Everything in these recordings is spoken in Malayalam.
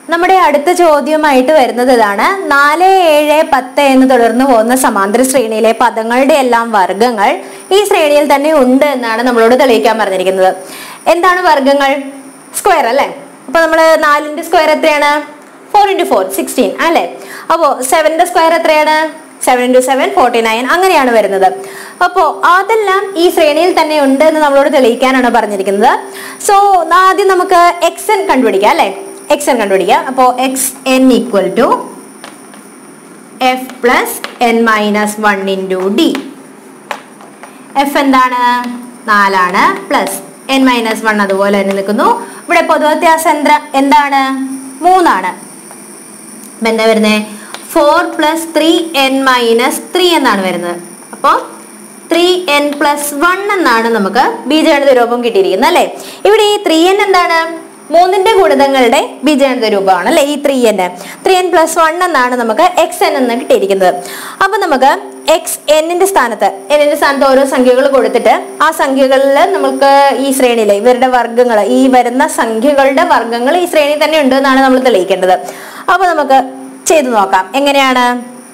നമ്മുടെ അടുത്ത ചോദ്യമായിട്ട് വരുന്നത് ഇതാണ് നാല് ഏഴ് പത്ത് എന്ന് തുടർന്ന് പോകുന്ന സമാന്തര ശ്രേണിയിലെ പദങ്ങളുടെ എല്ലാം വർഗങ്ങൾ ഈ ശ്രേണിയിൽ തന്നെ ഉണ്ട് എന്നാണ് നമ്മളോട് തെളിയിക്കാൻ പറഞ്ഞിരിക്കുന്നത് എന്താണ് വർഗങ്ങൾ സ്ക്വയർ അല്ലേ അപ്പൊ നമ്മൾ നാലിന്റെ സ്ക്വയർ എത്രയാണ് ഫോർ ഇൻറ്റു ഫോർ സിക്സ്റ്റീൻ അല്ലേ അപ്പോൾ സെവന്റെ സ്ക്വയർ എത്രയാണ് seven into seven forty nine അങ്ങനെയാണ് വരുന്നത് അപ്പോൾ അതെല്ലാം ഈ ശ്രേണിയിൽ തന്നെ ഉണ്ട് എന്ന് നമ്മളോട് തെളിയിക്കാനാണ് പറഞ്ഞിരിക്കുന്നത് സോ ആദ്യം നമുക്ക് എക്സ് എൻ കണ്ടുപിടിക്കാം അല്ലേ എക്സ് എൻ കണ്ടുപിടിക്കാം അപ്പോൾ X N equal to F plus N minus one into D F എന്താണ് നാലാണ് പ്ലസ് എൻ മൈനസ് വൺ അതുപോലെ തന്നെ നിൽക്കുന്നു ഇവിടെ പൊതുവ്യത്യാസം എന്താ എന്താണ് മൂന്നാണ് അപ്പൊ എന്താ വരുന്നത് four plus three N minus three എന്നാണ് വരുന്നത് അപ്പോൾ ത്രീ എൻ പ്ലസ് വൺ എന്നാണ് നമുക്ക് ബീജഗണിത രൂപം കിട്ടിയിരിക്കുന്നത് അല്ലേ ഇവിടെ ഈ ത്രീ എൻ എന്താണ് മൂന്നിന്റെ ഗുണിതങ്ങളുടെ ബീജഗണിത രൂപമാണ് അല്ലെ ഈ three N three N plus one എന്നാണ് നമുക്ക് എക്സ് എൻ എന്ന് കിട്ടിയിരിക്കുന്നത് അപ്പൊ നമുക്ക് എക്സ് എന്നിന്റെ സ്ഥാനത്ത് എന്നിന്റെ സ്ഥാനത്ത് ഓരോ സംഖ്യകൾ കൊടുത്തിട്ട് ആ സംഖ്യകളിൽ നമുക്ക് ഈ ശ്രേണിയിൽ ഇവരുടെ വർഗ്ഗങ്ങൾ ഈ വരുന്ന സംഖ്യകളുടെ വർഗ്ഗങ്ങൾ ഈ ശ്രേണി തന്നെ ഉണ്ട് എന്നാണ് നമ്മൾ തെളിയിക്കേണ്ടത് അപ്പൊ നമുക്ക് ചെയ്തു നോക്കാം എങ്ങനെയാണ്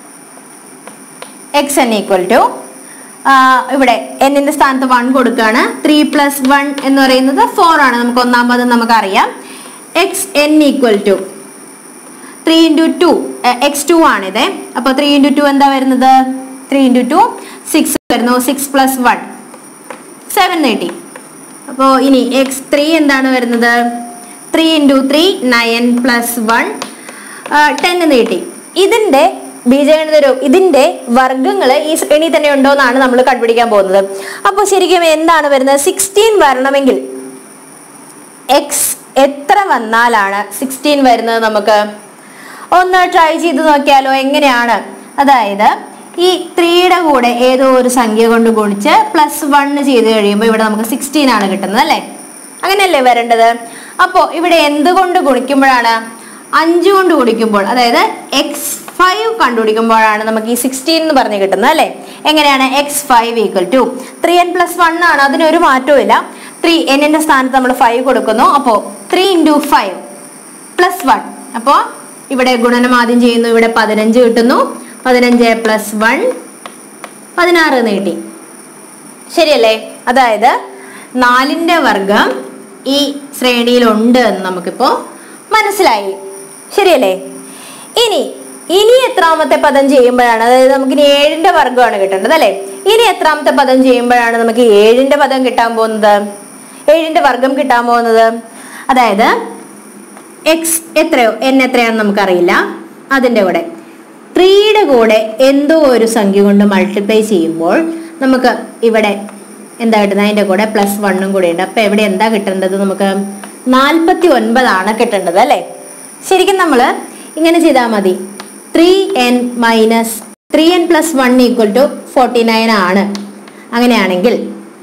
എക്സ് എൻ ഈക്വൽ ടു ഇവിടെ എന്നിന്റെ സ്ഥാനത്ത് വൺ കൊടുക്കുകയാണ് ത്രീ പ്ലസ് വൺ എന്ന് പറയുന്നത് ഫോർ ആണ് നമുക്ക് ഒന്നാമത് നമുക്കറിയാം X N equal to three into two X two ആണിത് അപ്പോൾ ത്രീ ഇൻറ്റു ടു എന്താ വരുന്നത് ത്രീ ഇൻറ്റു ടു സിക്സ് വരുന്നു സിക്സ് പ്ലസ് വൺ സെവൻ നേട്ടി അപ്പോൾ ഇനി എക്സ് ത്രീ എന്താണ് വരുന്നത് three into three nine plus one ten നീട്ടി ഇതിന്റെ ബീജഗണിത രൂപം ഇതിന്റെ വർഗങ്ങൾ ഈ ശ്രേണി തന്നെ ഉണ്ടോ എന്നാണ് നമ്മൾ കണ്ടുപിടിക്കാൻ പോകുന്നത് അപ്പോൾ ശരിക്കും എന്താണ് വരുന്നത് സിക്സ്റ്റീൻ വരണമെങ്കിൽ എക്സ് എത്ര വന്നാലാണ് സിക്സ്റ്റീൻ വരുന്നത് നമുക്ക് ഒന്ന് ട്രൈ ചെയ്ത് നോക്കിയാലോ എങ്ങനെയാണ് അതായത് ഈ ത്രീയുടെ കൂടെ ഏതോ ഒരു സംഖ്യ കൊണ്ട് ഗുണിച്ച് പ്ലസ് വൺ ചെയ്ത് കഴിയുമ്പോൾ ഇവിടെ നമുക്ക് സിക്സ്റ്റീൻ ആണ് കിട്ടുന്നത് അല്ലേ അങ്ങനെയല്ലേ വരേണ്ടത് അപ്പോൾ ഇവിടെ എന്തുകൊണ്ട് ഗുണിക്കുമ്പോഴാണ് അഞ്ച് കൊണ്ട് ഗുണിക്കുമ്പോൾ അതായത് എക്സ് ഫൈവ് കണ്ടുപിടിക്കുമ്പോഴാണ് നമുക്ക് ഈ സിക്സ്റ്റീൻ എന്ന് പറഞ്ഞ് കിട്ടുന്നത് അല്ലേ എങ്ങനെയാണ് X five equal to three N plus one ആണ് അതിനൊരു മാറ്റവും ഇല്ല ത്രീ എന്നിന്റെ സ്ഥാനത്ത് നമ്മൾ ഫൈവ് കൊടുക്കുന്നു അപ്പോൾ three into five plus one അപ്പോൾ ഇവിടെ ഗുണനം ആദ്യം ചെയ്യുന്നു ഇവിടെ പതിനഞ്ച് കിട്ടുന്നു പതിനഞ്ച് പ്ലസ് വൺ പതിനാറ് നീട്ടി ശരിയല്ലേ അതായത് നാലിന്റെ വർഗം ഈ ശ്രേണിയിലുണ്ട് എന്ന് നമുക്കിപ്പോ മനസ്സിലായി ശരിയല്ലേ ഇനി ഇനി എത്രാമത്തെ പദം ചെയ്യുമ്പോഴാണ് അതായത് നമുക്ക് ഇനി ഏഴിന്റെ വർഗമാണ് കിട്ടേണ്ടത് അല്ലെ ഇനി എത്രാമത്തെ പദം ചെയ്യുമ്പോഴാണ് നമുക്ക് ഏഴിന്റെ പദം കിട്ടാൻ പോകുന്നത് ഏഴിന്റെ വർഗം കിട്ടാൻ പോകുന്നത് അതായത് എക്സ് എത്രയോ എൻ എത്രയാണെന്ന് നമുക്കറിയില്ല അതിൻ്റെ കൂടെ ത്രീയുടെ കൂടെ എന്തോ ഒരു സംഖ്യ കൊണ്ട് മൾട്ടിപ്ലൈ ചെയ്യുമ്പോൾ നമുക്ക് ഇവിടെ എന്താ കിട്ടുന്നത് അതിൻ്റെ കൂടെ പ്ലസ് വണ്ണും കൂടെ ഉണ്ട് അപ്പം എവിടെ എന്താ കിട്ടേണ്ടത് നമുക്ക് നാൽപ്പത്തി ഒൻപതാണ് കിട്ടേണ്ടത് അല്ലേ ശരിക്കും നമ്മൾ ഇങ്ങനെ ചെയ്താൽ മതി three N minus three N plus one equal to forty nine ആണ് അങ്ങനെയാണെങ്കിൽ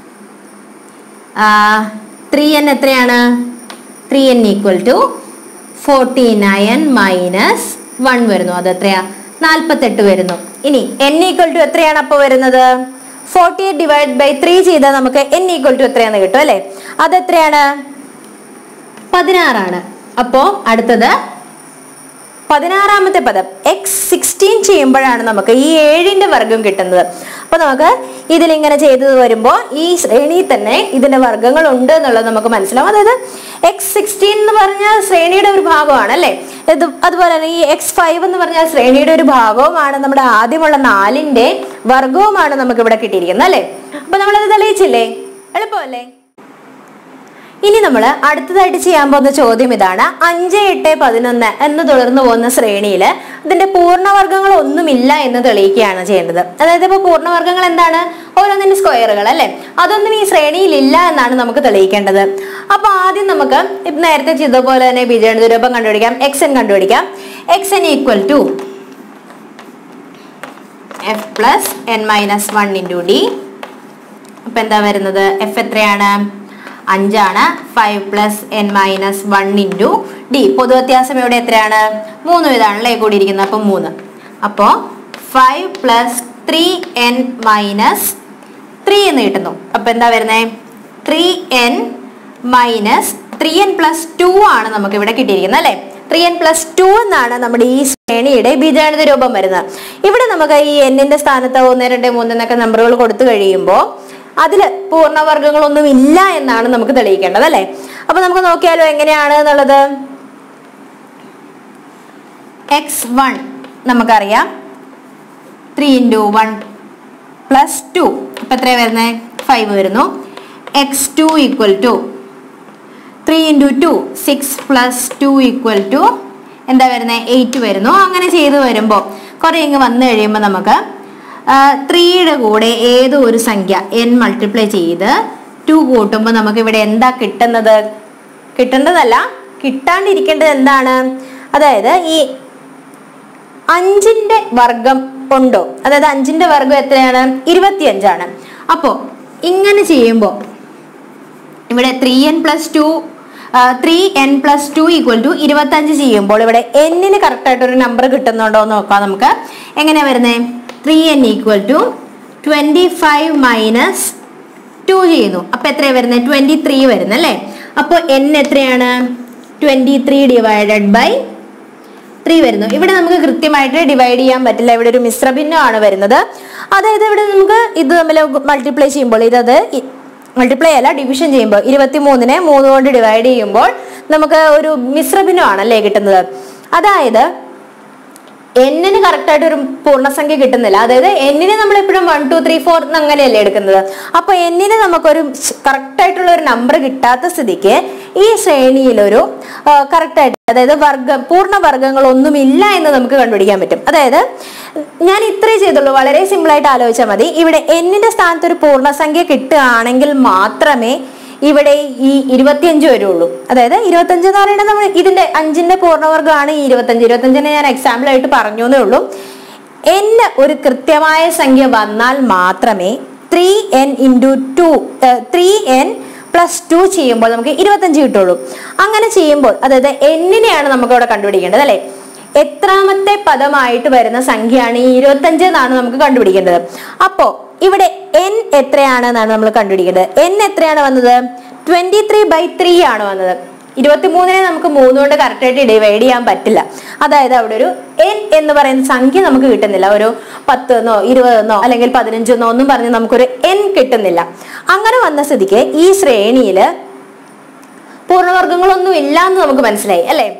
ത്രീ എൻ എത്രയാണ് three N equal to forty nine minus one വരുന്നു അത് എത്രയാ നാൽപ്പത്തെട്ട് വരുന്നു ഇനി എൻ ഈക്വൽ ടു എത്രയാണ് അപ്പോൾ വരുന്നത് forty eight divide by three ചെയ്താൽ നമുക്ക് എൻ ഈക്വൽ ടു എത്രയാന്ന് കിട്ടും അല്ലേ അത് എത്രയാണ് പതിനാറാണ് അപ്പോ അടുത്തത് പതിനാറാമത്തെ പദം എക്സ് സിക്സ്റ്റീൻ ചെയ്യുമ്പോഴാണ് നമുക്ക് ഈ ഏഴിന്റെ വർഗം കിട്ടുന്നത് അപ്പൊ നമുക്ക് ഇതിലിങ്ങനെ ചെയ്തത് വരുമ്പോൾ ഈ ശ്രേണിയിൽ തന്നെ ഇതിന്റെ വർഗങ്ങൾ ഉണ്ട് എന്നുള്ളത് നമുക്ക് മനസ്സിലാവും അതായത് എക്സ് സിക്സ്റ്റീൻ എന്ന് പറഞ്ഞാൽ ശ്രേണിയുടെ ഒരു ഭാഗമാണ് അല്ലേ ഇത് അതുപോലെ തന്നെ ഈ എക്സ് ഫൈവ് എന്ന് പറഞ്ഞാൽ ശ്രേണിയുടെ ഒരു ഭാഗവുമാണ് നമ്മുടെ ആദ്യമുള്ള നാലിന്റെ വർഗവുമാണ് നമുക്ക് ഇവിടെ കിട്ടിയിരിക്കുന്നത് അല്ലേ അപ്പൊ നമ്മളത് തെളിയിച്ചില്ലേ എളുപ്പമല്ലേ ഇനി നമ്മൾ അടുത്തതായിട്ട് ചെയ്യാൻ പോകുന്ന ചോദ്യം ഇതാണ് അഞ്ച് എട്ട് പതിനൊന്ന് എന്ന് തുടർന്ന് പോകുന്ന ശ്രേണിയിൽ ഇതിന്റെ പൂർണ്ണവർഗ്ഗങ്ങൾ ഒന്നുമില്ല എന്ന് തെളിയിക്കുകയാണ് ചെയ്യേണ്ടത് അതായത് ഇപ്പോൾ പൂർണ്ണവർഗ്ഗങ്ങൾ എന്താണ് ഓരോന്നിന്റെ സ്ക്വയറുകൾ അല്ലെ അതൊന്നും ഈ ശ്രേണിയിൽ ഇല്ല എന്നാണ് നമുക്ക് തെളിയിക്കേണ്ടത് അപ്പൊ ആദ്യം നമുക്ക് ഇപ്പൊ നേരത്തെ ചെയ്തതുപോലെ തന്നെ ബീജഗണിത രൂപം കണ്ടുപിടിക്കാം എക്സ് എൻ കണ്ടുപിടിക്കാം X N equal to F plus N minus one into D അപ്പൊ എന്താ വരുന്നത് എഫ് എത്രയാണ് അഞ്ചാണ് five plus N minus one into D പൊതുവ്യത്യാസം ഇവിടെ എത്രയാണ് മൂന്ന് ഇതാണല്ലേ കൂടിയിരിക്കുന്നത് അപ്പം മൂന്ന് അപ്പോൾ five plus three N minus three എന്ന് കിട്ടുന്നു അപ്പം എന്താ വരുന്നത് three N minus three N plus two ആണ് നമുക്ക് ഇവിടെ കിട്ടിയിരിക്കുന്നത് അല്ലേ ത്രീ എൻ പ്ലസ് ടു എന്നാണ് നമ്മുടെ ഈ ശ്രേണിയുടെ ബീജഗണിത രൂപം വരുന്നത് ഇവിടെ നമുക്ക് ഈ എന്നിന്റെ സ്ഥാനത്ത് ഒന്ന് രണ്ട് മൂന്ന് എന്നൊക്കെ നമ്പറുകൾ കൊടുത്തു കഴിയുമ്പോൾ അതിൽ പൂർണ്ണവർഗങ്ങളൊന്നും ഇല്ല എന്നാണ് നമുക്ക് തെളിയിക്കേണ്ടത് അല്ലേ അപ്പൊ നമുക്ക് നോക്കിയാലോ എങ്ങനെയാണ് എന്നുള്ളത് എക്സ് വൺ നമുക്കറിയാം three into one plus two ഇപ്പം എത്രയാണ് വരുന്നത് ഫൈവ് വരുന്നു X two equal to three into two six plus two equal to എന്താ വരുന്നത് എയ്റ്റ് വരുന്നു അങ്ങനെ ചെയ്ത് വരുമ്പോൾ കുറേ ഇങ്ങ് വന്നു കഴിയുമ്പോൾ നമുക്ക് ത്രീയുടെ കൂടെ ഏതോ ഒരു സംഖ്യ എൻ മൾട്ടിപ്ലൈ ചെയ്ത് ടു കൂട്ടുമ്പോൾ നമുക്ക് ഇവിടെ എന്താ കിട്ടുന്നത് കിട്ടേണ്ടതല്ല കിട്ടാണ്ടിരിക്കേണ്ടത് എന്താണ് അതായത് ഈ അഞ്ചിന്റെ വർഗം ഉണ്ടോ അതായത് അഞ്ചിന്റെ വർഗം എത്രയാണ് ഇരുപത്തിയഞ്ചാണ് അപ്പോൾ ഇങ്ങനെ ചെയ്യുമ്പോൾ ഇവിടെ three N plus two three N plus two equal to ഇരുപത്തഞ്ച് ചെയ്യുമ്പോൾ ഇവിടെ എന്നിന് കറക്റ്റ് ആയിട്ട് ഒരു നമ്പർ കിട്ടുന്നുണ്ടോ എന്ന് നോക്കാം നമുക്ക് എങ്ങനെയാ വരുന്നത് three N equal to twenty five minus two ചെയ്യുന്നു അപ്പൊ എത്രയാ വരുന്നത് ട്വന്റി ത്രീ വരുന്നത് അല്ലേ അപ്പോൾ എൻ എത്രയാണ് twenty three divided by three വരുന്നു ഇവിടെ നമുക്ക് കൃത്യമായിട്ട് ഡിവൈഡ് ചെയ്യാൻ പറ്റില്ല ഇവിടെ ഒരു മിശ്രഭിന്നമാണ് വരുന്നത് അതായത് ഇവിടെ നമുക്ക് ഇത് തമ്മിൽ മൾട്ടിപ്ലൈ ചെയ്യുമ്പോൾ ഇതത് മൾട്ടിപ്ലൈ അല്ല ഡിവിഷൻ ചെയ്യുമ്പോൾ ഇരുപത്തി മൂന്നിനെ മൂന്ന് കൊണ്ട് ഡിവൈഡ് ചെയ്യുമ്പോൾ നമുക്ക് ഒരു മിശ്രഭിന്നമാണല്ലേ കിട്ടുന്നത് അതായത് എന്നിന് കറക്റ്റ് ആയിട്ട് ഒരു പൂർണ്ണസംഖ്യ കിട്ടുന്നില്ല അതായത് എന്നിന് നമ്മൾ എപ്പോഴും വൺ ടു ത്രീ ഫോർ അങ്ങനെയല്ലേ എടുക്കുന്നത് അപ്പൊ എന്നിന് നമുക്കൊരു കറക്റ്റ് ആയിട്ടുള്ള ഒരു നമ്പർ കിട്ടാത്ത സ്ഥിതിക്ക് ഈ ശ്രേണിയിൽ ഒരു കറക്റ്റ് ആയിട്ട് അതായത് വർഗം പൂർണ്ണ വർഗങ്ങൾ ഒന്നുമില്ല എന്ന് നമുക്ക് കണ്ടുപിടിക്കാൻ പറ്റും അതായത് ഞാൻ ഇത്രേ ചെയ്തുള്ളൂ വളരെ സിമ്പിൾ ആയിട്ട് ആലോചിച്ചാൽ മതി ഇവിടെ എന്നിന്റെ സ്ഥാനത്ത് ഒരു പൂർണ്ണസംഖ്യ കിട്ടുകയാണെങ്കിൽ മാത്രമേ ഇവിടെ ഈ ഇരുപത്തിയഞ്ച് വരുള്ളൂ അതായത് ഇരുപത്തഞ്ച് എന്ന് പറയുന്നത് നമ്മൾ ഇതിന്റെ അഞ്ചിന്റെ പൂർണ്ണവർഗമാണ് ഈ ഇരുപത്തഞ്ച് ഇരുപത്തഞ്ചിനെ ഞാൻ എക്സാമ്പിൾ ആയിട്ട് പറഞ്ഞു എന്നേ ഉള്ളൂ എൻ ഒരു കൃത്യമായ സംഖ്യ വന്നാൽ മാത്രമേ three N into two three N plus two ചെയ്യുമ്പോൾ നമുക്ക് ഇരുപത്തഞ്ച് കിട്ടുള്ളൂ അങ്ങനെ ചെയ്യുമ്പോൾ അതായത് എന്നിനെയാണ് നമുക്ക് ഇവിടെ കണ്ടുപിടിക്കേണ്ടത് അല്ലെ എത്രാമത്തെ പദമായിട്ട് വരുന്ന സംഖ്യയാണ് ഈ ഇരുപത്തഞ്ച് എന്നാണ് നമുക്ക് കണ്ടുപിടിക്കേണ്ടത് അപ്പോ ഇവിടെ എൻ എത്രയാണെന്നാണ് നമ്മൾ കണ്ടുപിടിക്കേണ്ടത് എൻ എത്രയാണ് വന്നത് ട്വന്റി ത്രീ ബൈ ത്രീ ആണ് വന്നത് ഇരുപത്തിമൂന്നിനെ നമുക്ക് മൂന്ന് കൊണ്ട് കറക്റ്റ് ആയിട്ട് ഡിവൈഡ് ചെയ്യാൻ പറ്റില്ല അതായത് അവിടെ ഒരു എൻ എന്ന് പറയുന്ന സംഖ്യ നമുക്ക് കിട്ടുന്നില്ല ഒരു പത്തെന്നോ ഇരുപതെന്നോ അല്ലെങ്കിൽ പതിനഞ്ചെന്നോ ഒന്നും പറഞ്ഞ് നമുക്കൊരു എൻ കിട്ടുന്നില്ല അങ്ങനെ വന്ന സ്ഥിതിക്ക് ഈ ശ്രേണിയിൽ പൂർണ്ണവർഗങ്ങളൊന്നും ഇല്ല എന്ന് നമുക്ക് മനസ്സിലായി അല്ലേ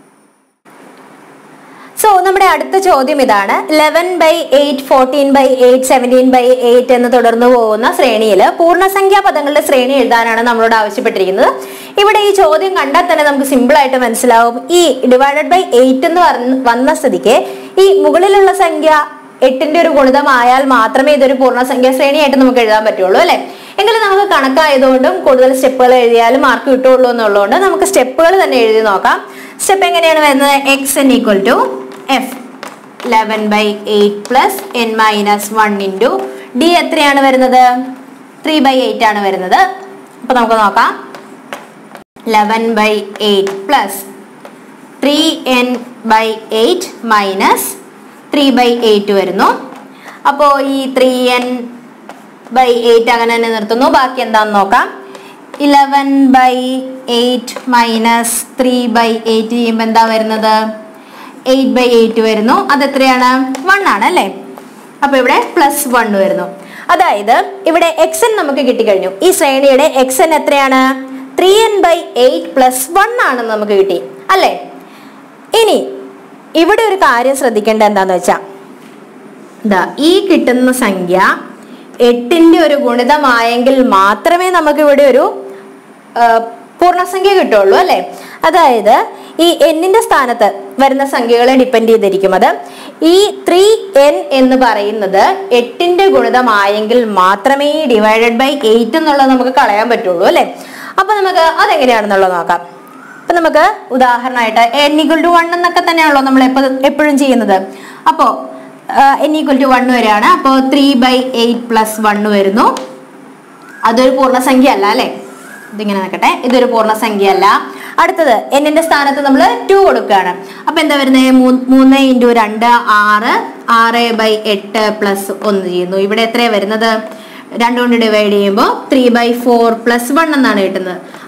സോ നമ്മുടെ അടുത്ത ചോദ്യം ഇതാണ് eleven by eight fourteen by eight seventeen by eight എന്ന് തുടർന്ന് പോകുന്ന ശ്രേണിയിൽ പൂർണ്ണസംഖ്യാ പദങ്ങളുടെ ശ്രേണി എഴുതാനാണ് നമ്മളോട് ആവശ്യപ്പെട്ടിരിക്കുന്നത് ഇവിടെ ഈ ചോദ്യം കണ്ടാൽ തന്നെ നമുക്ക് സിമ്പിൾ ആയിട്ട് മനസ്സിലാവും ഈ ഡിവൈഡഡ് ബൈ എയ്റ്റ് എന്ന് പറഞ്ഞ- വന്ന സ്ഥിതിക്ക് ഈ മുകളിലുള്ള സംഖ്യ എട്ടിന്റെ ഒരു ഗുണിതമായാൽ മാത്രമേ ഇതൊരു പൂർണ്ണസംഖ്യാ ശ്രേണിയായിട്ട് നമുക്ക് എഴുതാൻ പറ്റുള്ളൂ അല്ലെ എങ്കിലും നമുക്ക് കണക്കായതുകൊണ്ടും കൂടുതൽ സ്റ്റെപ്പുകൾ എഴുതിയാലും മാർക്ക് കിട്ടുള്ളൂ എന്നുള്ളതുകൊണ്ട് നമുക്ക് സ്റ്റെപ്പുകൾ തന്നെ എഴുതി നോക്കാം സ്റ്റെപ്പ് എങ്ങനെയാണ് വരുന്നത് x N equal to f eleven by eight plus N minus one into d എത്രയാണ് വരുന്നത് ത്രീ ബൈ എയ്റ്റ് ആണ് വരുന്നത് അപ്പൊ നമുക്ക് നോക്കാം eleven by eight plus three n by eight minus three by eight വരുന്നു അപ്പോൾ ഈ ത്രീ എൻ ബൈ എയ്റ്റ് അങ്ങനെ തന്നെ നിർത്തുന്നു ബാക്കി എന്താണെന്ന് നോക്കാം eleven by eight minus three by eight ചെയ്യുമ്പോൾ എന്താ വരുന്നത് എയ്റ്റ് ബൈ എയ്റ്റ് വരുന്നു അത് എത്രയാണ് വൺ ആണ് അല്ലേ അപ്പൊ ഇവിടെ പ്ലസ് വൺ വരുന്നു അതായത് ഇവിടെ എക്സ് എൻ നമുക്ക് കിട്ടിക്കഴിഞ്ഞു ഈ ശ്രേണിയുടെ എക്സ് എൻ എത്രയാണ് three n by eight plus one ആണ് നമുക്ക് കിട്ടി അല്ലേ ഇനി ഇവിടെ ഒരു കാര്യം ശ്രദ്ധിക്കേണ്ടത് എന്താന്ന് വെച്ചാ ഇതാ ഈ കിട്ടുന്ന സംഖ്യ എട്ടിന്റെ ഒരു ഗുണിതമായെങ്കിൽ മാത്രമേ നമുക്ക് ഇവിടെ ഒരു ആ, പൂർണ്ണസംഖ്യ കിട്ടുള്ളൂ അല്ലെ അതായത് ഈ എന്നിന്റെ സ്ഥാനത്ത് വരുന്ന സംഖ്യകളെ ഡിപ്പെൻഡ് ചെയ്തിരിക്കും അത് ഈ ത്രീ എൻ എന്ന് പറയുന്നത് എട്ടിന്റെ ഗുണിതമായെങ്കിൽ മാത്രമേ ഡിവൈഡഡ് ബൈ എയ്റ്റ് എന്നുള്ളത് നമുക്ക് കളയാൻ പറ്റുള്ളൂ അല്ലെ അപ്പൊ നമുക്ക് അതെങ്ങനെയാണെന്നുള്ളത് നോക്കാം അപ്പൊ നമുക്ക് ഉദാഹരണമായിട്ട് എൻ ഈക്വൽ ടു വൺ എന്നൊക്കെ തന്നെയാണല്ലോ നമ്മൾ എപ്പോ എപ്പോഴും ചെയ്യുന്നത് അപ്പോ എൻ ഈക്വൽ ടു വൺ വരെയാണ് അപ്പോൾ three by eight plus one വരുന്നു അതൊരു പൂർണ്ണസംഖ്യ അല്ല അല്ലെ ഇതിങ്ങനെ നിൽക്കട്ടെ ഇതൊരു പൂർണ്ണസംഖ്യ അല്ല അടുത്തത് എന്നിന്റെ സ്ഥാനത്ത് നമ്മൾ ടു കൊടുക്കുകയാണ് അപ്പൊ എന്താ വരുന്നത് മൂന്ന് ഇൻറ്റു രണ്ട് ആറ് ആറ് ബൈ എട്ട് പ്ലസ് ഒന്ന് ചെയ്യുന്നു ഇവിടെ എത്രയാണ് വരുന്നത് രണ്ട് കൊണ്ട് ഡിവൈഡ് ചെയ്യുമ്പോൾ three by four plus one എന്നാണ് കിട്ടുന്നത്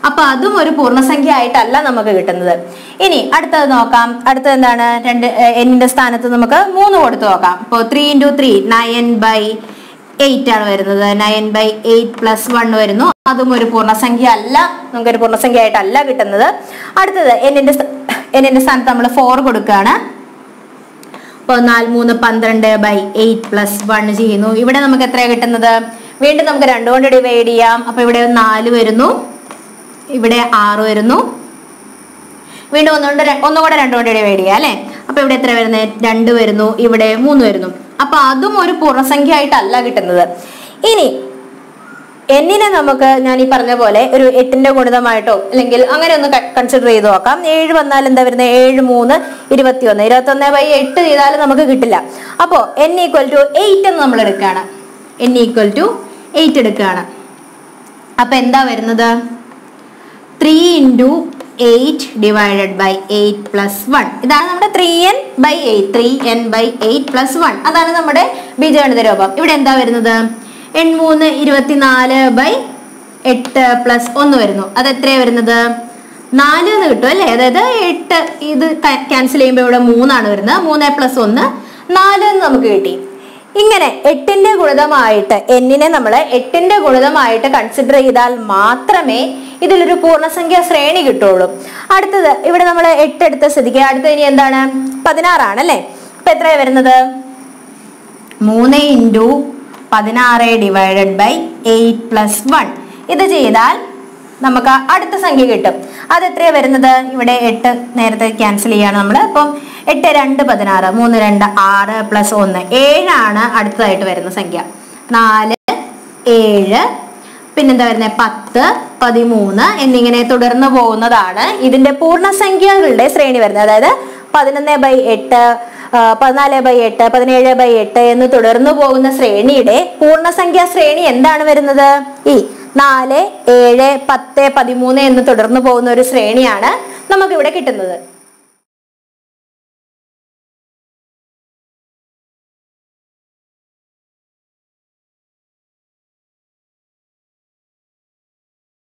അപ്പൊ അതും ഒരു പൂർണ്ണസംഖ്യ ആയിട്ടല്ല നമുക്ക് കിട്ടുന്നത് ഇനി അടുത്തത് നോക്കാം അടുത്തത് എന്താണ് രണ്ട് എന്നിന്റെ സ്ഥാനത്ത് നമുക്ക് മൂന്ന് കൊടുത്ത് നോക്കാം ഇപ്പോൾ three into three nine by eight ആണ് വരുന്നത് nine by eight plus one വരുന്നു അതും ഒരു പൂർണ്ണസംഖ്യ അല്ല നമുക്കൊരു പൂർണ്ണസംഖ്യ ആയിട്ടല്ല കിട്ടുന്നത് അടുത്തത് എന്നിന്റെ സ്ഥ- എന്നിന്റെ സ്ഥാനത്ത് നമ്മൾ ഫോർ കൊടുക്കുകയാണ് അപ്പോൾ നാല് മൂന്ന് പന്ത്രണ്ട് ബൈ എയ്റ്റ് പ്ലസ് വൺ ചെയ്യുന്നു ഇവിടെ നമുക്ക് എത്രയാണ് കിട്ടുന്നത് വീണ്ടും നമുക്ക് രണ്ട് കൊണ്ട് ഡിവൈഡ് ചെയ്യാം അപ്പൊ ഇവിടെ നാല് വരുന്നു ഇവിടെ ആറ് വരുന്നു വീണ്ടും ഒന്നുകൊണ്ട് ര- ഒന്നുകൂടെ രണ്ടു കൊണ്ട് ഡിവൈഡ് ചെയ്യാം അല്ലെ അപ്പൊ ഇവിടെ എത്ര വരുന്നത് രണ്ട് വരുന്നു ഇവിടെ മൂന്ന് വരുന്നു അപ്പൊ അതും ഒരു പൂർണ്ണസംഖ്യ ആയിട്ടല്ല കിട്ടുന്നത് ഇനി എന്നിനെ നമുക്ക് ഞാൻ ഈ പറഞ്ഞ പോലെ ഒരു എട്ടിന്റെ ഗുണിതമായിട്ടോ അല്ലെങ്കിൽ അങ്ങനെ ഒന്ന് കൺസിഡർ ചെയ്ത് നോക്കാം ഏഴ് വന്നാൽ എന്താ വരുന്നത് ഏഴ് മൂന്ന് ഇരുപത്തിയൊന്ന് ഇരുപത്തൊന്ന് ബൈ എട്ട് ചെയ്താലും നമുക്ക് കിട്ടില്ല അപ്പോൾ എൻ ഈക്വൽ ടു എയ്റ്റ് എന്ന് നമ്മൾ എടുക്കുകയാണ് എൻ ഈക്വൽ ടു എയ്റ്റ് എടുക്കുകയാണ് അപ്പൊ എന്താ വരുന്നത് three into eight divided by eight plus one ഇതാണ് നമ്മുടെ three n by eight three n by eight plus one അതാണ് നമ്മുടെ ബീജഗണിത രൂപം ഇവിടെ എന്താ വരുന്നത് എൺ മൂന്ന് ഇരുപത്തിനാല് ബൈ എട്ട് പ്ലസ് ഒന്ന് വരുന്നു അത് എത്രയാണ് വരുന്നത് നാല് എന്ന് കിട്ടും അല്ലേ അതായത് എട്ട് ഇത് ക്യാൻസൽ ചെയ്യുമ്പോൾ ഇവിടെ മൂന്നാണ് വരുന്നത് മൂന്ന് പ്ലസ് ഒന്ന് നാല് എന്ന് നമുക്ക് കിട്ടി ഇങ്ങനെ എട്ടിന്റെ ഗുണിതമായിട്ട് എന്നിനെ നമ്മൾ എട്ടിന്റെ ഗുണിതമായിട്ട് കൺസിഡർ ചെയ്താൽ മാത്രമേ ഇതിലൊരു പൂർണ്ണസംഖ്യ ശ്രേണി കിട്ടുള്ളൂ അടുത്തത് ഇവിടെ നമ്മൾ എട്ട് എടുത്ത സ്ഥിതിക്ക് അടുത്തത് ഇനി എന്താണ് പതിനാറാണ് അല്ലേ അപ്പൊ എത്രയാണ് വരുന്നത് മൂന്ന് ഇൻറ്റു പതിനാറ് divided by eight plus one ഇത് ചെയ്താൽ നമുക്ക് അടുത്ത സംഖ്യ കിട്ടും അത് എത്രയാണ് വരുന്നത് ഇവിടെ എട്ട് നേരത്തെ ക്യാൻസൽ ചെയ്യാണ് നമ്മൾ അപ്പം എട്ട് രണ്ട് പതിനാറ് മൂന്ന് രണ്ട് ആറ് പ്ലസ് ഒന്ന് ഏഴാണ് അടുത്തതായിട്ട് വരുന്ന സംഖ്യ നാല് ഏഴ് പിന്നെന്താ വരുന്നത് പത്ത് പതിമൂന്ന് എന്നിങ്ങനെ തുടർന്ന് പോകുന്നതാണ് ഇതിന്റെ പൂർണ്ണസംഖ്യകളുടെ ശ്രേണി വരുന്നത് അതായത് പതിനൊന്ന് ബൈ എട്ട് ആ, പതിനാല് ബൈ എട്ട് പതിനേഴ് ബൈ എട്ട് എന്ന് തുടർന്നു പോകുന്ന ശ്രേണിയുടെ പൂർണ്ണസംഖ്യാ ശ്രേണി എന്താണ് വരുന്നത് ഈ നാല് ഏഴ് പത്ത് പതിമൂന്ന് എന്ന് തുടർന്നു പോകുന്ന ഒരു ശ്രേണിയാണ് നമുക്കിവിടെ കിട്ടുന്നത്